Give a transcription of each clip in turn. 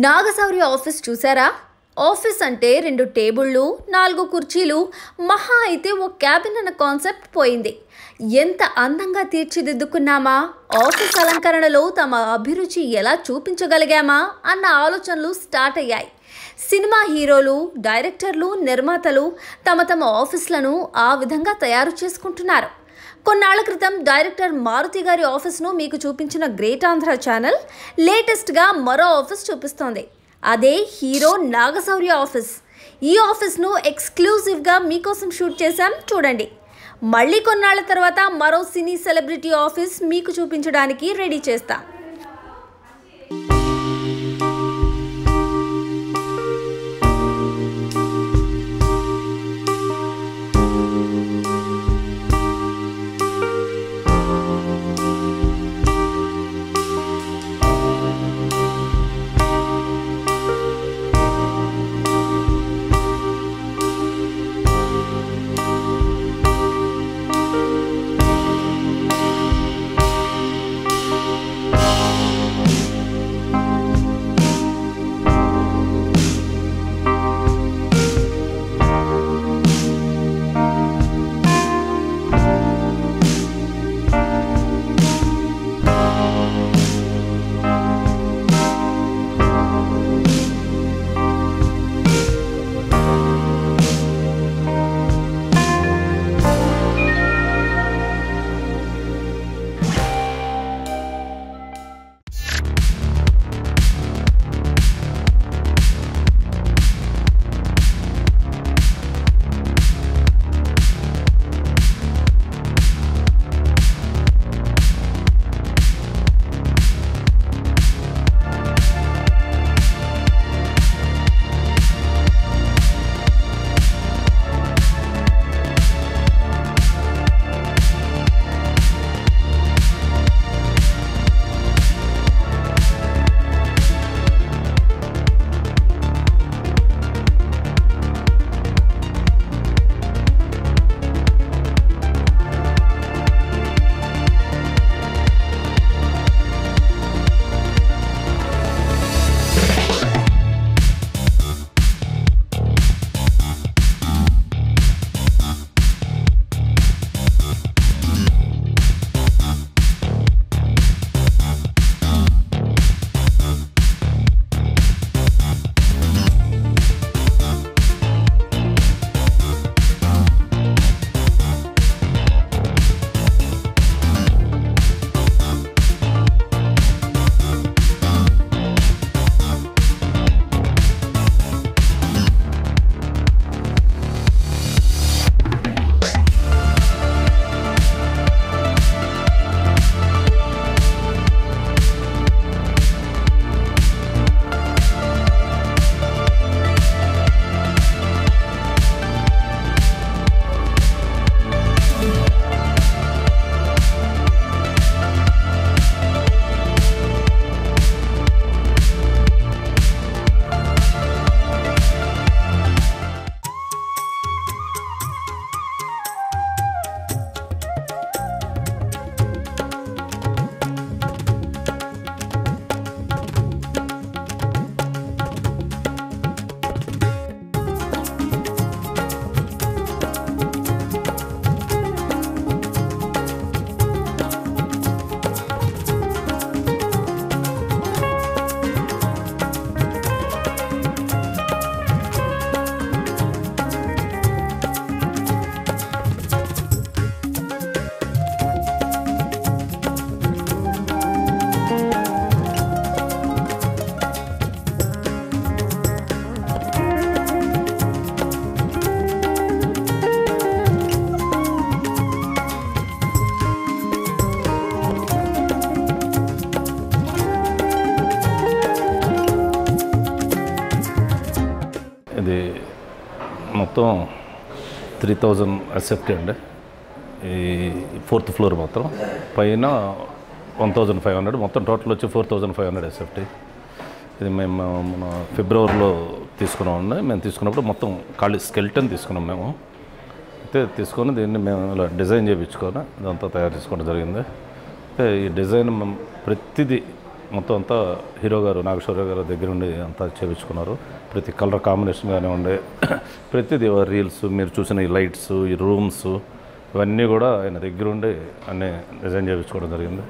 Naga Shaurya office చూసారా office అంటే రెండు టేబుళ్ళు నాలుగు కుర్చీలు మహా అయితే ఓ క్యాబిన్ అన్న కాన్సెప్ట్ పోయింది ఎంత అందంగా తీర్చిదిద్దుకున్నామా ఆఫీస్ అలంకరణలో తమ అభిరుచి ఎలా చూపించగలిగామా అన్న ఆలోచనలు స్టార్ట్ అయ్యాయి సినిమా హీరోలు డైరెక్టర్లు నిర్మాతలు తమ తమ ఆఫీస్లను ఆ విధంగా తయారు చేసుకుంటున్నారు కొన్నాళ్ల క్రితం డైరెక్టర్ మారుతి గారి ఆఫీస్ను మీకు చూపించిన గ్రేట్ ఆంధ్ర ఛానల్ లేటెస్ట్గా మరో ఆఫీస్ చూపిస్తోంది అదే హీరో నాగశౌర్య ఆఫీస్ ఈ ఆఫీస్ను ఎక్స్క్లూజివ్గా మీకోసం షూట్ చేశాం చూడండి మళ్ళీ కొన్నాళ్ల తర్వాత మరో సినీ సెలబ్రిటీ ఆఫీస్ మీకు చూపించడానికి రెడీ చేస్తాం ఇది మొత్తం త్రీ థౌజండ్ ఎస్ఎఫ్టీ అండి ఈ ఫోర్త్ ఫ్లోర్ మొత్తం పైన వన్ థౌజండ్ ఫైవ్ హండ్రెడ్ మొత్తం టోటల్ వచ్చి four thousand five hundred SFT ఇది మేము మన ఫిబ్రవరిలో తీసుకున్నామండి మేము తీసుకున్నప్పుడు మొత్తం ఖాళీ స్కెల్టన్ తీసుకున్నాం మేము అయితే తీసుకొని దీన్ని మేము ఇలా డిజైన్ చేయించుకొని ఇదంతా తయారు చేసుకోవడం జరిగింది అయితే ఈ డిజైన్ మేము ప్రతిదీ మొత్తం అంతా హీరో గారు నాగేశ్వరరావు గారు దగ్గర ఉండి అంతా చేయించుకున్నారు ప్రతి కలర్ కాంబినేషన్ కానీ ఉండే ప్రతిదీ రీల్స్ మీరు చూసిన ఈ లైట్స్ ఈ రూమ్స్ ఇవన్నీ కూడా ఆయన దగ్గర ఉండి అన్నీ డిజైన్ చేయించుకోవడం జరిగింది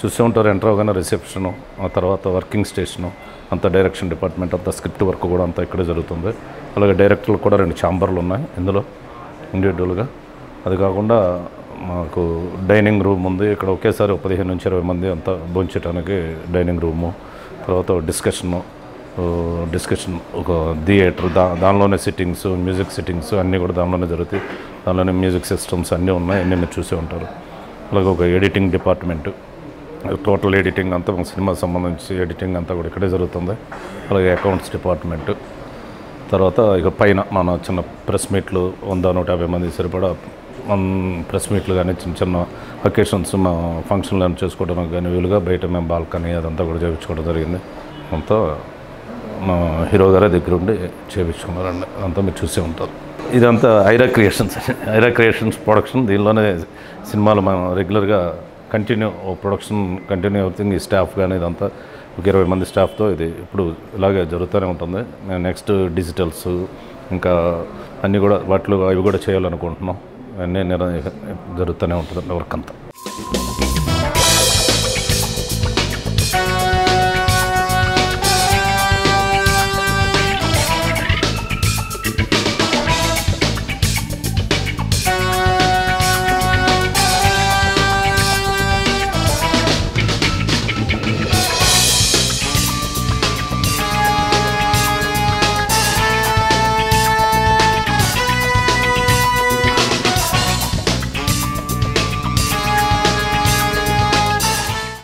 చూసే ఉంటారు ఎంటర్ అవగానే రిసెప్షను ఆ తర్వాత వర్కింగ్ స్టేషను అంత డైరెక్షన్ డిపార్ట్మెంట్ అంతా స్క్రిప్ట్ వర్క్ కూడా అంతా ఇక్కడే జరుగుతుంది అలాగే డైరెక్టర్లు కూడా రెండు ఛాంబర్లు ఉన్నాయి ఇందులో ఇండివిజువల్గా అది కాకుండా మాకు డైనింగ్ రూమ్ ఉంది ఇక్కడ ఒకేసారి ఒక పదిహేను నుంచి ఇరవై మంది అంతా భోంచడానికి డైనింగ్ రూము తర్వాత డిస్కషను డిస్కషన్ ఒక థియేటర్ దా దానిలోనే సిట్టింగ్స్ మ్యూజిక్ సిట్టింగ్స్ అన్నీ కూడా దానిలోనే జరుగుతాయి దానిలోనే మ్యూజిక్ సిస్టమ్స్ అన్నీ ఉన్నాయి అన్నీ మీరు చూసే ఉంటారు అలాగే ఒక ఎడిటింగ్ డిపార్ట్మెంట్ టోటల్ ఎడిటింగ్ అంతా మన సినిమాకి సంబంధించి ఎడిటింగ్ అంతా కూడా ఇక్కడే జరుగుతుంది అలాగే అకౌంట్స్ డిపార్ట్మెంట్ తర్వాత ఇక పైన మన చిన్న ప్రెస్ మీట్లు వంద నూట యాభై మంది సరిపడా ప్రెస్ మీట్లు కానీ చిన్న చిన్న అకేషన్స్ మా ఫంక్షన్లు చేసుకోవడానికి కానీ వీలుగా బయట మేము బాల్కనీ అదంతా కూడా చేయించుకోవడం జరిగింది అంతా మా హీరో గారే దగ్గర ఉండి చేయించుకున్నారండి అంతా మీరు చూసే ఉంటారు ఇదంతా Aira creations Aira creations production దీనిలోనే సినిమాలు మనం రెగ్యులర్గా కంటిన్యూ ప్రొడక్షన్ కంటిన్యూ అవుతుంది ఈ స్టాఫ్ కానీ ఇదంతా ఒక ఇరవై మంది స్టాఫ్తో ఇది ఇప్పుడు ఇలాగే జరుగుతూనే ఉంటుంది మేము నెక్స్ట్ డిజిటల్స్ ఇంకా అన్నీ కూడా వాటిలో అవి కూడా చేయాలనుకుంటున్నాం అన్నీ నిర జరుగుతూనే ఉంటుంది వర్క్ అంతా